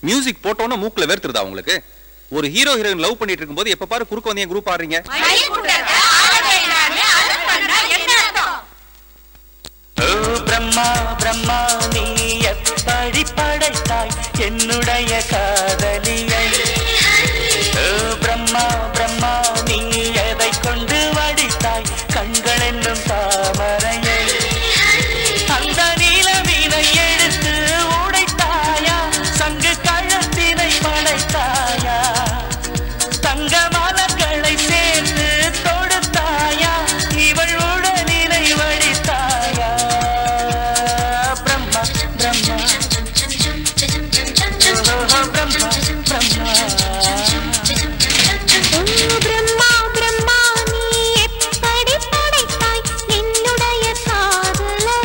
music போட்டோன்னு மூக்குல வேர்த்துருதா உங்களுக்கு ஒரு ஹீரோ ஹீரோயின் லவ் பண்ணிட்டு இருக்கும்போது எப்ப பாரு குறுக்க வந்து என் குரூப் ஆடுறீங்க ஓ பிரம்மா பிரம்மா நீ எப்படி படைத்தாய் என்னுடைய காதலியை ஓ பிரம்மா பிரம்மா நீ எதை கொண்டு வடித்தாய் கண்கள் என்னும் தாமரையை அந்த நீலமீனை எடுத்து உடைத்தாயா சங்கு கழத்தினை படைத்தாயா தங்க மலர்களை சேர்த்து தொடுத்தாயா இவள் உடலினை வடித்தாயா பிரம்மா பிரம்மா ஓஹோ, பிரம்மா பிரம்மா பிரம்மா பிரம்மா நீ எப்படி படைத்தாய் என்னுடைய காதலை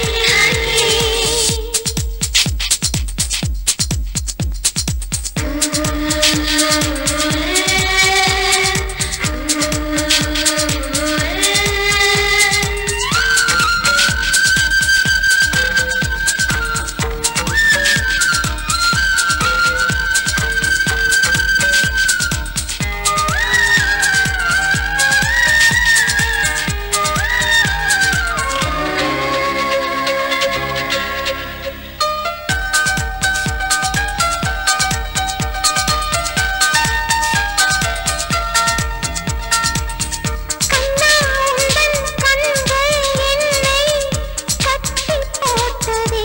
கண்ணா உந்தன் கண்கள் என்னை கட்டி போட்டதே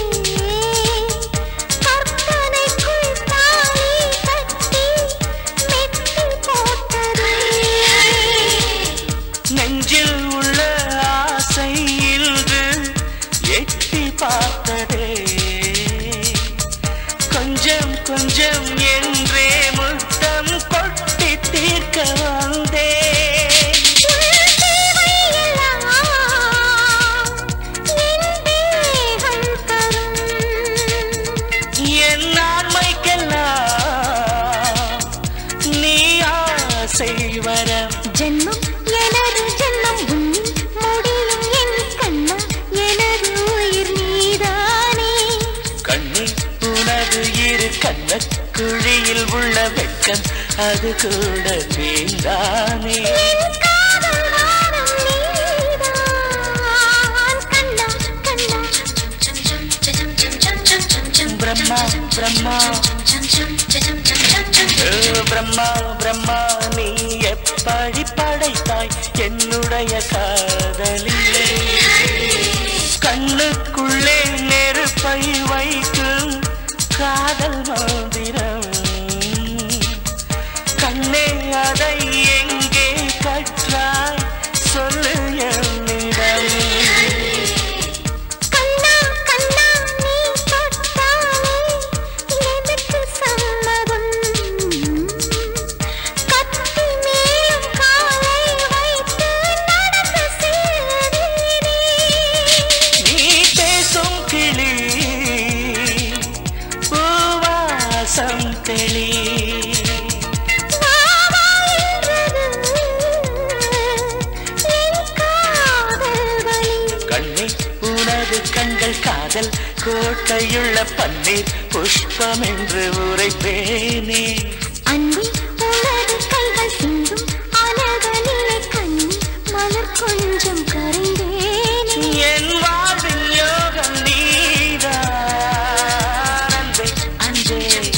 கற்பனைக்குள் தாலி கட்டி மெட்டி போட்டதே நெஞ்சில் உள்ள ஆசை இன்று எட்டி பார்த்ததே கொஞ்சம் கொஞ்சம் என்றே முத்தம் கொட்டி தீர்க்க வந்தே என் ஆண்மைக்கெல்லாம் நீ ஆசை வரம் ஜென்மம் எனது ஜென்மம் உன்னில் முடியும் என் கண்ணா எனது உயிர் நீதானே கண்ணி உனது இரு கண்ண குழியில் உள்ள வெட்கம் அது கூட தீந்தானே என் காதல் வானம் நீதான் கண்ணா கண்ணா பிரம்மா பிரம்மா ஓ, பிரம்மா பிரம்மா நீ எப்படி படைத்தாய் என்னுடைய காதலிலே கண்ணுக்குள்ளே நெருப்பை வைக்கும் காதல் மந்திரம் கண்ணே அதை எங்கே கற்றாய் சொல்லு என்னிடம் கண்ணா கண்ணா நீ தொட்டாலே எனக்கு சம்மதம் கத்தி மேலும் காலை வைத்து நடக்க செய்தீரே நீ பேசும் கிளி பூவாசம் தெளி வாவா என்றது என் காதல் வலி கண்ணே உனது கண்கள் காதல் கோட்டையுள்ள பன்னீர் புஷ்பம் என்று உரைப்பேனே அன்பே உனது கைகள் சிந்தும் அழகலிலே கண்ணி மலர் கொஞ்சம் கரைந்தேனே என் வாழ்வின் யோகம் நீதான் அன்பே அன்பே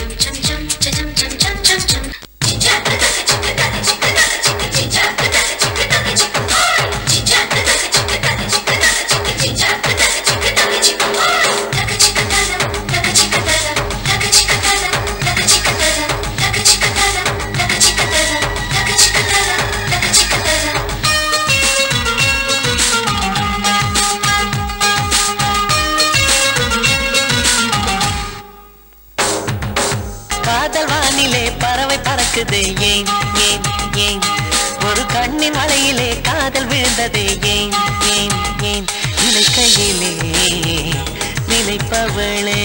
காதல் வானிலே பறவை பறக்குது ஏன் ஏன் ஏன் ஒரு கண்ணின் வலையிலே காதல் விழுந்ததே ஏன் ஏன் ஏன் நினைக்கையிலே நினைப்பவளே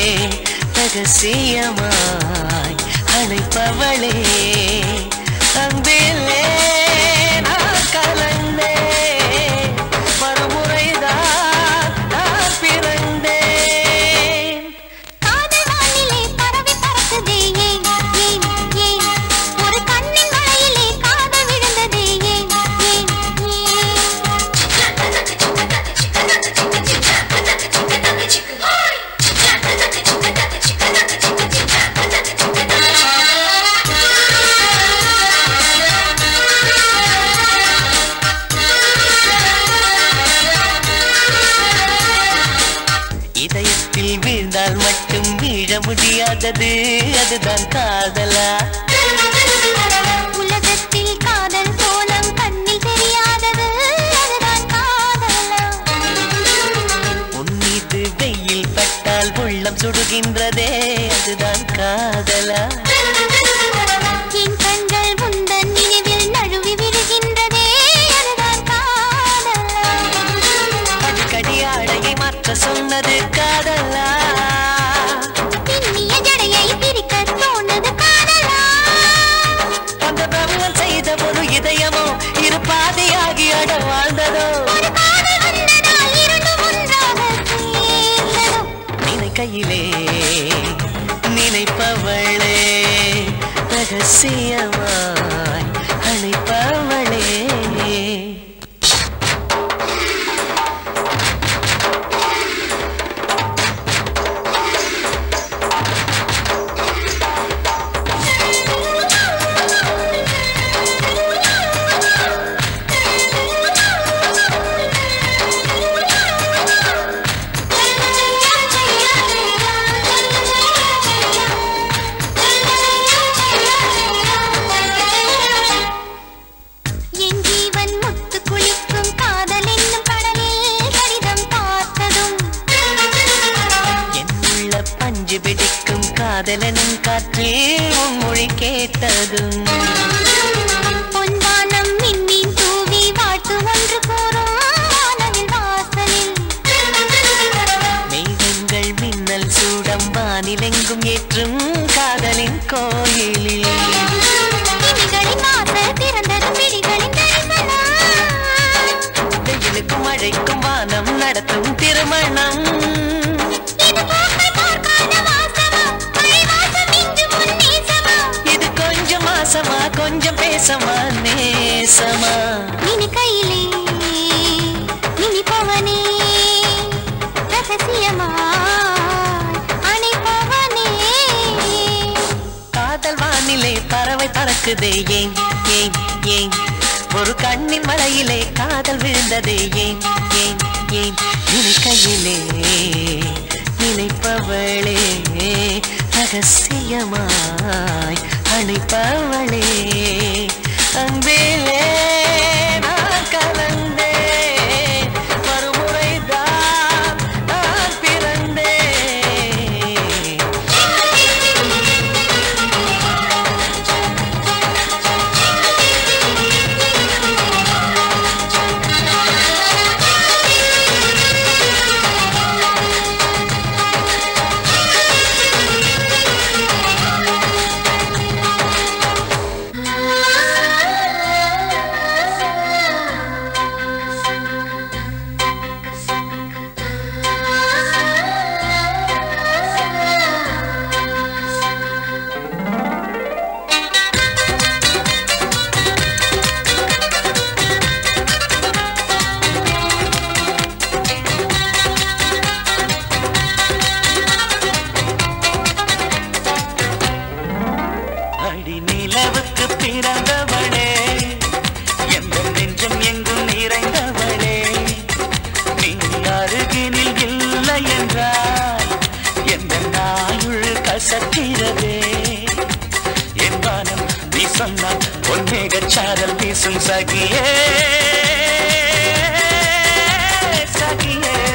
ரகசியமாய் அழைப்பவளே அன்பிலே நான் கலந்தேன் மறுமுறைதான் நான் பிறந்தேன் காதல் வானிலே பறவை காதலில் வீழ்ந்தால் மட்டும் வீழ முடியாதது அதுதான் காதலா உலகத்தில் காதல் கோலம் கண்ணில் தெரியாதது அதுதான் காதலா உன் மீது வெயில் பட்டால் உள்ளம் சுடுகின்றதே அதுதான் காதலா என் கண்கள் உந்தன் நினைவில் நழுவி விடுகின்றதே அதுதான் காதலா அடிக்கடி ஆடையை மாற்ற சொன்னது காதலா பின்னிய ஜடையை பிரிக்கத் தோணுது காதலா அந்த பிரம்மன் செய்த ஒரு இதயமோ இரு பாதையாகி அட வாழ்ந்ததோ ஒரு காதல் வந்ததால் இரண்டும் ஒன்றாக சேர்ந்ததோ நினைக்கையிலே நினைப்பவளே ரகசியமாய் அழைப்பவளே என் ஜீவன் முத்து குளிக்கும் காதல் என்னும் கடலில் கடிதம் பார்த்ததும் என் உள்ள பஞ்சு பிடிக்கும் காதலனும் காற்றில் உன் மொழி கேட்டதும் பொன்வானம் மின்மீன் தூவி வாழ்த்து ஒன்று கூறும் வானவில் வாசலில் மேகங்கள் மின்னல் சூடம் வானிலெங்கும் ஏற்றும் காதலின் கோயிலில் கிளிகளின் வாசல் திறந்தது விழிகளின் தரிசனம் வெயிலுக்கும் மழைக்கும் வானம் நடத்தும் திருமணம் இது பூக்கள் போர்க்கால வாசமா மழை வாசம் இன்று முன் நேசமா இது கொஞ்சம் மாசமா கொஞ்சம் பேசமா நேசமா நினைக்கையிலே நினைப்பவனே ரகசியமாய் அணைப்பவனே காதல் வானிலே பறவை பறக்குதே ஏன் ஏன் ஏன் ஒரு கண்ணின் மலையிலே காதல் விழுந்ததே ஏன் ஏன் ஏன் நினைக்கையிலே நினைப்பவளே ரகசியமாய் அழைப்பவளே அன்பிலே நான் கலந்தேன் மறுமுறைதான் நான் பிறந்தேன் அடி நிலவுக்கு பிறந்தவளே எந்த நெஞ்சம் எங்கும் நிறைந்தவளே நீ அருகினில் இல்லை என்றால் எந்த நாயுள் கசக்கிறதே என் வானம் நீ சொன்னால் பொன்னேகச் சாரல் வீசும் சகியே சகியே